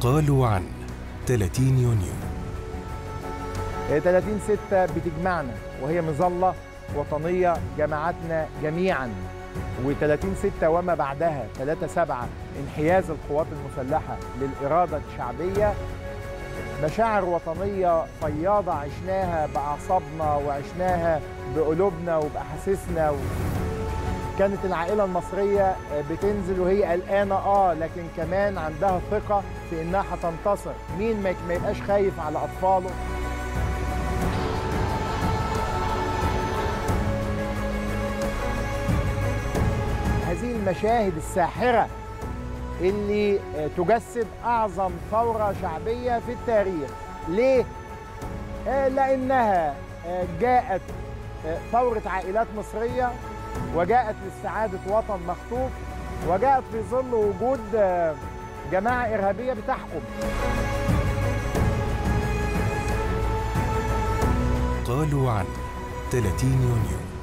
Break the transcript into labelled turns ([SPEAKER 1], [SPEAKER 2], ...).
[SPEAKER 1] قالوا عن 30 يونيو
[SPEAKER 2] 30 6 بتجمعنا وهي مظلة وطنية جمعتنا جميعا و30 6 وما بعدها 3 7 انحياز القوات المسلحة للإرادة الشعبية مشاعر وطنية فياضة عشناها بأعصابنا وعشناها بقلوبنا وبأحاسيسنا و... كانت العائلة المصرية بتنزل وهي قلقانة اه لكن كمان عندها ثقة في انها هتنتصر مين ما يبقاش خايف على اطفاله هذه المشاهد الساحرة اللي تجسد أعظم ثورة شعبية في التاريخ ليه؟ لأنها جاءت ثورة عائلات مصرية وجاءت لاستعادة وطن مخطوف وجاءت في ظل وجود جماعة إرهابية بتحكم
[SPEAKER 1] قالوا عن 30 يونيو